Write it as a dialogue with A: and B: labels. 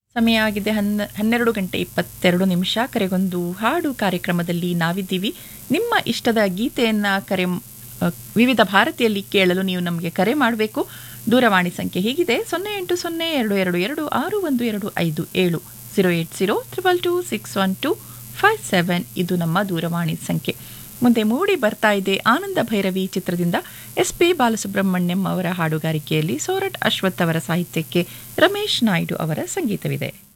A: ಸಮಯ ಆಗಿದೆ ಹನ್ನ ಹನ್ನೆರಡು ಗಂಟೆ ಇಪ್ಪತ್ತೆರಡು ನಿಮಿಷ ಕರೆಗೊಂದು ಹಾಡು ಕಾರ್ಯಕ್ರಮದಲ್ಲಿ ನಾವಿದ್ದೀವಿ ನಿಮ್ಮ ಇಷ್ಟದ ಗೀತೆಯನ್ನು ಕರೆ ಅ, ವಿವಿಧ ಭಾರತಿಯಲ್ಲಿ ಕೇಳಲು ನೀವು ನಮಗೆ ಕರೆ ಮಾಡಬೇಕು ದೂರವಾಣಿ ಸಂಖ್ಯೆ ಹೀಗಿದೆ ಸೊನ್ನೆ ಎಂಟು ಸೊನ್ನೆ ಎರಡು ಎರಡು ಎರಡು ಆರು ಒಂದು ಎರಡು ಐದು ಏಳು zero eight zero triple two six one two five seven ಇದು ನಮ್ಮ ದೂರವಾಣಿ ಸಂಖ್ಯೆ ಮುಂದೆ ಮೂಡಿ ಬರ್ತಾ ಇದೆ ಆನಂದ ಭೈರವಿ ಚಿತ್ರದಿಂದ ಎಸ್ ಪಿ ಬಾಲಸುಬ್ರಹ್ಮಣ್ಯಂ ಅವರ ಹಾಡುಗಾರಿಕೆಯಲ್ಲಿ ಸೋರಟ್ ಅಶ್ವಥ್ ಅವರ ಸಾಹಿತ್ಯಕ್ಕೆ ರಮೇಶ್ ನಾಯ್ಡು ಅವರ ಸಂಗೀತವಿದೆ